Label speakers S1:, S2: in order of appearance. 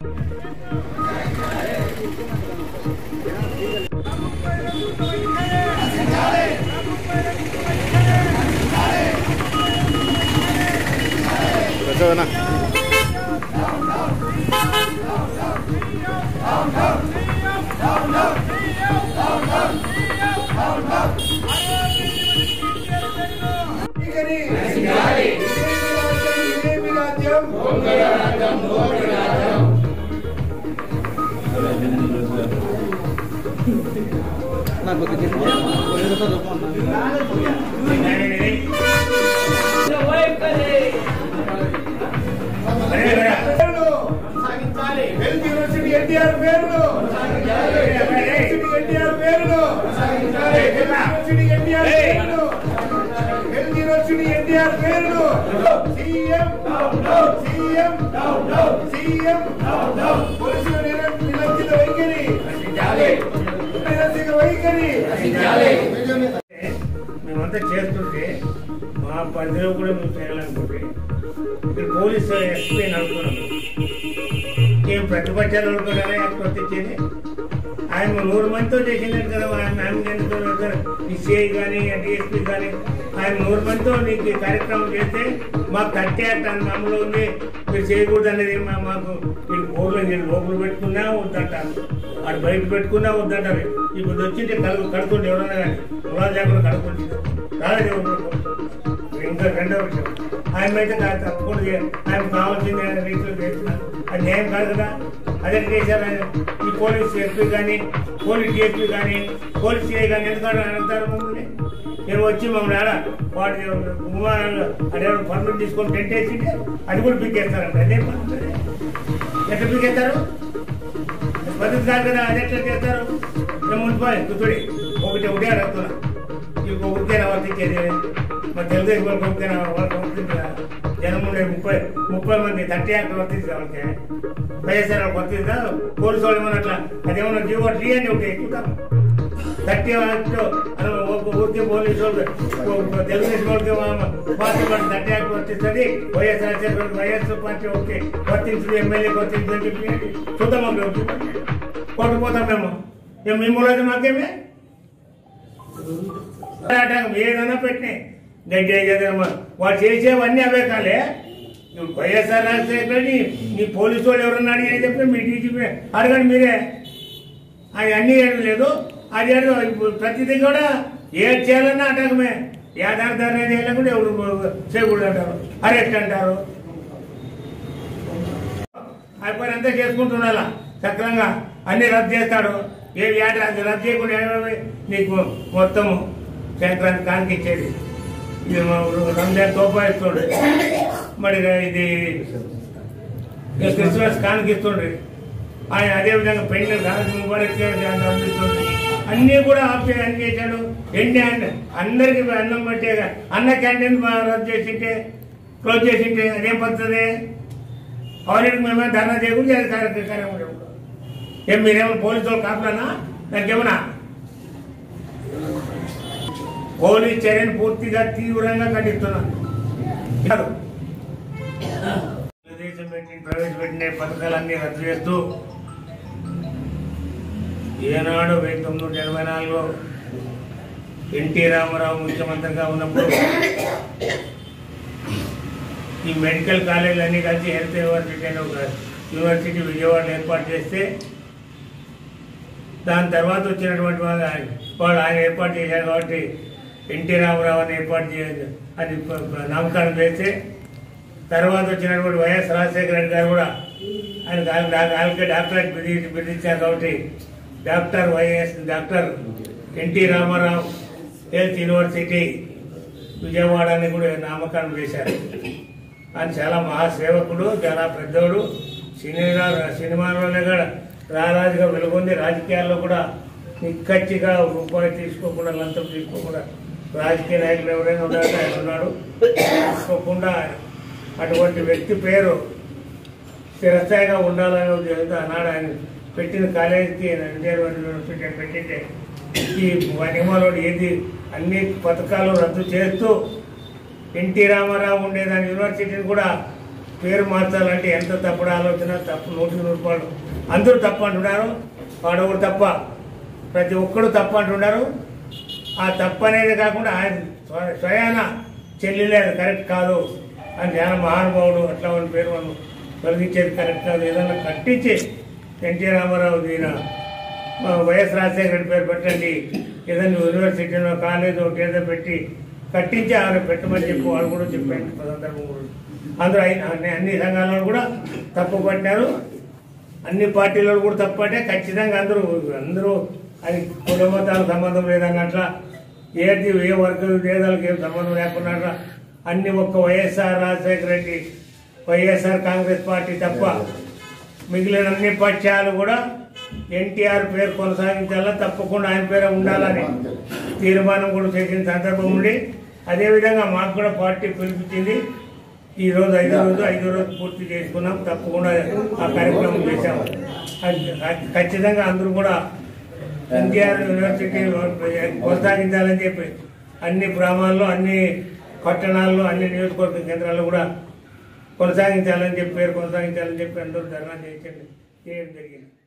S1: ప్రచోదన
S2: health university NTR పేరును university NTR పేరును university NTR పేరును హెల్త్ యూనివర్సిటీ ఎన్టీఆర్ పేరును సీఎం సీఎం సీఎం పోలీసుల నిర- నిరంకుశ వైఖరి నిరంకుశ వైఖరి
S3: మేమంతా చేస్తుంటే మా పరిధిలో కూడా మేము చేయాలనుకుంటే ఇక్కడ పోలీసు ఎస్పీ అనుకున్నాము ఏం ప్రతిపక్షాలు అనుకున్నారా ఎక్కడ తెచ్చేది ఆయన నూరు మందితో చేసినట్టు కదా ఆయన ఆయన ఎందుకు వెళ్తారు? ఈ సిఐ కానీ డిఎస్పీ కానీ ఆయన నూరు మందితో నీకు ఈ కార్యక్రమం చేస్తే మాకు థర్టీ యాక్ట్ అని మామూలు ఉంది మీరు చేయకూడదు అనేది మా మాకు వీళ్ళు ఊర్లో వీళ్ళు లోపల పెట్టుకున్నా వద్దంటారు వాడు బయట పెట్టుకున్నా వద్దంటారు ఇప్పుడు వచ్చింటే కడుగు కడుతుంటే ఎవరన్నా కానీ కులాలు లేకుండా కడుకుంటుంది రాలేదు ఎవరు ఇంకా రెండో విషయం ఆయన అయితే కాదు తప్పకుండా చేయాలి. ఆయన కావాల్సిన రీతిలో చేస్తున్నారు అది న్యాయం కాదు కదా అదే చేశారు ఆయన ఈ పోలీస్ ఎస్పీ కానీ పోలీస్ డిఎస్పీ కానీ పోలీస్ సిఐ కానీ ఎందుకంటే అంటారు మమ్మల్ని నేను వచ్చి మమ్మల్ని ఆడ వాడి అదే పనులు తీసుకొని టెంట్ వేసింటే అది కూడా పీకేస్తారంట అదే పని ఎట్లా పీకేస్తారు పద్ధతి కాదు కదా అది ఎట్లా చేస్తారు మేము మున్సిపాలి కుతుడి ఒకటి ఒకటే అడుగుతున్నా ఇంకో ఒకరికైనా వర్తించేది మరి తెలుగుదేశం వాళ్ళకి ఒకరికైనా వాళ్ళకి వర్తించదా జనం ఉండే ముప్పై ముప్పై మంది థర్టీ యాక్ట్ వర్తించదా వాళ్ళకి వైఎస్ఆర్ వాళ్ళకి వర్తించదా పోలీసు వాళ్ళు ఏమన్నా అట్లా అదేమన్నా జీవో టీ అని ఒకటి ఎక్కుతాం థర్టీ యాక్ట్ ఒక ఊరికే పోలీసు వాళ్ళు ఒక తెలుగుదేశం వాళ్ళకి పార్టీ పార్టీ థర్టీ యాక్ట్ వర్తిస్తుంది వైఎస్ఆర్ వైఎస్ఆర్ పార్టీ ఓకే వర్తించదు ఎమ్మెల్యే వర్తించదు అని చెప్పి చూద్దాం మేము కొట్టుకుపోతాం మేము ఏం మీ మూలైతే మాకేమే పోరాటం ఏదైనా పెట్టినాయి గడ్డి ఏదైనా వాడు చేసేవన్నీ అవే కాలే ఇప్పుడు వైఎస్ఆర్ రాజశేఖర నీ నీ పోలీసు వాళ్ళు ఎవరన్నా అడిగి అని చెప్పి మీ డీజీపీ అడగండి మీరే అది అన్ని ఏడు లేదు అది ఏడు ఇప్పుడు ప్రతిదీ కూడా ఏది చేయాలన్నా అటకమే యాదార్థాలు అనేది వెళ్ళకుండా ఎవరు చేయకూడదు అంటారు అరెస్ట్ అంటారు అయిపోయిన అంతా చేసుకుంటున్నా సక్రంగా అన్ని రద్దు చేస్తాడు ఏ ఏట అది రద్దు చేయకుండా ఏమేమి నీకు మొత్తము సంక్రాంతి కానికి ఇచ్చేది ఇది మా రంజాన్ తోపా ఇస్తుండే మరి ఇది ఇక క్రిస్మస్ కానికి ఇస్తుండ్రి ఆయన అదే విధంగా పెళ్లి కానికి ముబారక్ చేయాలి అందిస్తుండ్రి అన్నీ కూడా ఆఫ్ చేసి అన్ని చేశాడు ఎన్ని అన్న అందరికి అన్నం పెట్టే అన్న క్యాంటీన్ రద్దు చేసింటే క్లోజ్ చేసింటే అదేం పద్ధతి ఆల్రెడీ మేమే ధర్నా చేయకుండా అది కార్య- కార్యక్రమం చేయకూడదు. ఏం మీరేమో పోలీసు వాళ్ళు కాపలానా దానికేమన్నా పోలీస్ చర్యను పూర్తిగా తీవ్రంగా ఖండిస్తున్నాను కాదు. తెలుగుదేశం పెట్టిన ప్రవేశపెట్టిన పథకాలన్నీ రద్దు చేస్తూ ఏనాడు వెయ్యి తొమ్మిది వందల ఎనభై నాలుగులో ఎన్టీ రామారావు ముఖ్యమంత్రిగా ఉన్నప్పుడు ఈ మెడికల్ కాలేజీలు అన్ని కలిసి హెల్త్ యూనివర్సిటీ అని ఒక యూనివర్సిటీ విజయవాడలో ఏర్పాటు చేస్తే దాని తర్వాత వచ్చినటువంటి వాళ్ళు ఆయన వాళ్ళు ఆయన ఏర్పాటు చేశారు కాబట్టి ఎన్టీ రామారావు అని ఏర్పాటు చేయాలి అని ప- ప- నామకరణం చేస్తే తర్వాత వచ్చినటువంటి వైఎస్ రాజశేఖర రెడ్డి గారు కూడా ఆయన వాళ్ళకి డాక్టరేట్ బిరుదు బిరుదిచ్చారు కాబట్టి doctor YS doctor NT Rama Rao health university Vijayawada అని కూడా నామకరణం చేశారు ఆయన చాలా మహాసేవకుడు చాలా పెద్దోడు సినిమా సినిమాలోనే కూడా రారాజుగా వెలుగొంది రాజకీయాల్లో కూడా నిక్కచ్చిగా రూపాయి తీసుకోకుండా లంచం తీసుకోకుండా రాజకీయ నాయకులు ఎవరైనా ఉన్నారంటే ఆయన ఉన్నాడు తీసుకోకుండా అటువంటి వ్యక్తి పేరు స్థిరస్థాయిగా ఉండాలనే ఉద్దేశంతో ఆనాడు ఆయన పెట్టిన కాలేజీకి ఇండియన్ యూనివర్సిటీ అని పెట్టింటే ఈ నియమాలు ఏది అన్ని పథకాలు రద్దు చేస్తూ ఎన్టీ రామారావు ఉండేదాని యూనివర్సిటీని కూడా పేరు మార్చాలంటే ఎంత తప్పుడు ఆలోచన తప్పు నూటికి నూరు రూపాయలు అందరూ తప్పు అంటున్నారు వాడు ఒకడు తప్ప ప్రతి ఒక్కడు తప్పు అంటున్నారు ఆ తప్పు అనేది కాకుండా ఆయన స్వ- స్వయాన చెల్లెలే అది కరెక్ట్ కాదు అని ధ్యాన మహానుభావుడు అట్లా వాడి పేరు మనం తొలగించేది కరెక్ట్ కాదు ఏదన్నా కట్టించి ఎన్టీ రామారావు దీన మా వైఎస్ రాజశేఖర రెడ్డి పేరు పెట్టండి ఏదైనా యూనివర్సిటీలో కాలేజ్ ఒకటి ఏదో పెట్టి కట్టించి ఆయన పెట్టమని చెప్పి వాళ్ళు కూడా చెప్పారు సందర్భం కూడా అందరూ అయిన- అన్ని అన్ని సంఘాలలో కూడా తప్పు పట్టారు అన్ని పార్టీలలో కూడా తప్పు పట్టే ఖచ్చితంగా అందరూ అందరూ అది కుల మతాలకు సంబంధం లేదన్నట్ల ఏది ఏ వర్గ భేదాలకు ఏం సంబంధం లేకుండా అన్ని ఒక్క YSR Rajasekhara Reddy YSR Congress party తప్ప మిగిలిన అన్ని పక్షాలు కూడా ఎన్టీఆర్ పేరు కొనసాగించాలా తప్పకుండా ఆయన పేరు ఉండాలని తీర్మానం కూడా చేసిన సందర్భం ఉండి అదేవిధంగా మాకు కూడా పార్టీ పిలిపించింది ఈ రోజు ఐదో రోజు ఐదో రోజు పూర్తి చేసుకున్నాం తప్పకుండా ఆ కార్యక్రమం చేశాం అది- అది ఖచ్చితంగా అందరూ కూడా ఎన్టీఆర్ యూనివర్సిటీ కొనసాగించాలని చెప్పి అన్ని గ్రామాల్లో అన్ని పట్టణాల్లో అన్ని నియోజకవర్గ కేంద్రాల్లో కూడా కొనసాగించాలని చెప్పి పేరు కొనసాగించాలని చెప్పి అందరూ ధర్నా చేయించండి చేయడం జరిగింది